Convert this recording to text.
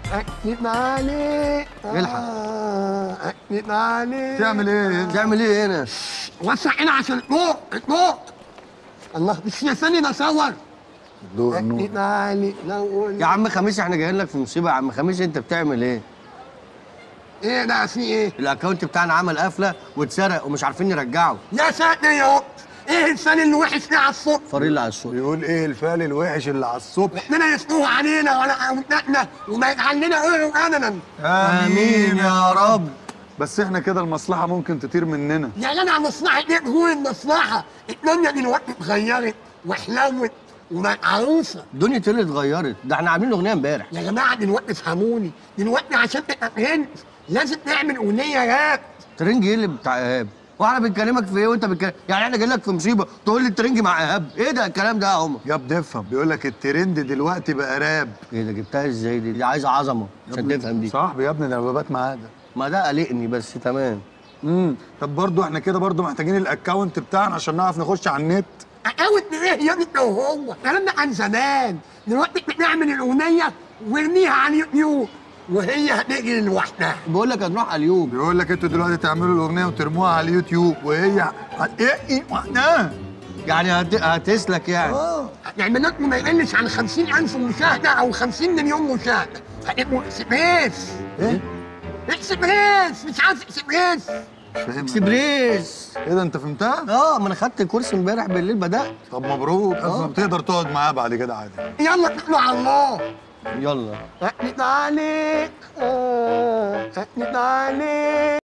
اكد عليك الحق. آه، اكد عليك تعمل ايه تعمل ايه هنا؟ وسع هنا عشان الضوء الضوء الله مش نساني نصور ضوء النور اكد عليك لو يا عم خميس احنا جايين لك في مصيبه يا عم خميس انت بتعمل ايه؟ ايه ده في ايه الاكونت بتاعنا عمل قفله واتسرق ومش عارفين نرجعه يا ساتر يا رب ايه الانسان اللي وحش ده على الصبح فريق على الصوت بيقول ايه الفال الوحش اللي على الصبح احنا يسقوه علينا ولا عودتنا وما يجعل لنا ايه ابدا امين يا رب بس احنا كده المصلحه ممكن تطير مننا يا جدع مصلحة ايه هو المصلحة الدنيا دلوقتي اتغيرت وحلوت وبقت عروسة الدنيا اللي اتغيرت ده احنا عاملين اغنيه امبارح يا جماعة دلوقتي افهموني دلوقتي عشان تبقى فهمت لازم نعمل أغنية راب ترنج ايه اللي بتاع ايهاب؟ واحنا بنكلمك في ايه وانت بتكلم يعني احنا جايين لك في مصيبه تقول لي الترنج مع ايهاب ايه ده الكلام ده يا عمر؟ يا بنفهم بيقول لك الترند دلوقتي بقى راب ايه ده جبتها ازاي دي؟ دي عايزه عظمه عشان تفهم دي صاحبي يا ابني ده أنا ببات معاه ده ما ده قلقني بس تمام امم طب برضو احنا كده برضو محتاجين الاكونت بتاعنا عشان نعرف نخش على النت أقاوت ايه يا ابني وهو الكلام ده عن زمان دلوقتي بنعمل الأغنية ونرميها على اليوتيوب وهي هتجري لوحدها بقول لك هنروح على اليوم بيقول لك انتوا دلوقتي تعملوا الاغنيه وترموها على اليوتيوب وهي ه- ايه ايه وقتها يعني هت... هتسلك يعني اه يعني لكم ما يقلش عن 50000 مشاهدة أو 50 مليون مشاهدة هتبقوا اكسبريس ايه اكسبريس مش عارف اكسبريس مش فاهم اكسبريس ايه ده انت فهمتها اه ما انا خدت كورس امبارح بالليل بدات طب مبروك اصلا بتقدر تقعد معاه بعد كده عادي يلا اتكلوا على الله يلا اقلد عليك آه، اقلد عليك